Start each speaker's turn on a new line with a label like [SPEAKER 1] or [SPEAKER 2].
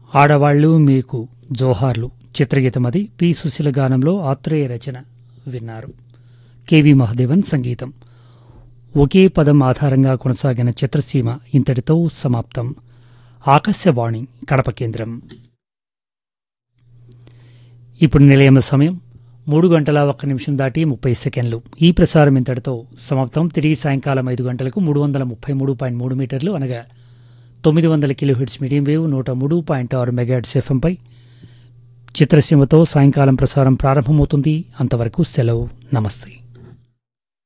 [SPEAKER 1] ఆడవాళ్లు మీకు జోహార్లు చిత్రగీతం అది పి సుశీల గానంలో ఆత్రేయ రచన విన్నారు కెవి మహదేవన్ సంగీతం ఒకే పదం ఆధారంగా కొనసాగిన చిత్రసీమ ఇంతటితో సమాప్తం ఆకాశవాణి కడప కేంద్రం ఇప్పుడు నిలయం సమయం మూడు గంటల ఒక్క నిమిషం దాటి ముప్పై సెకండ్లు ఈ ప్రసారం ఇంతటితో సమాప్తం తిరిగి సాయంకాలం ఐదు గంటలకు మూడు వందల ముప్పై మూడు పాయింట్ మూడు మీటర్లు అనగా తొమ్మిది వందల కిలో హిట్స్ మీడియం వేవ్ నూట మూడు పాయింట్ ఆరు మెగాహెట్స్ ఎఫ్ఎంపై చిత్రసీమతో సాయంకాలం ప్రసారం ప్రారంభమవుతుంది అంతవరకు సెలవు నమస్తే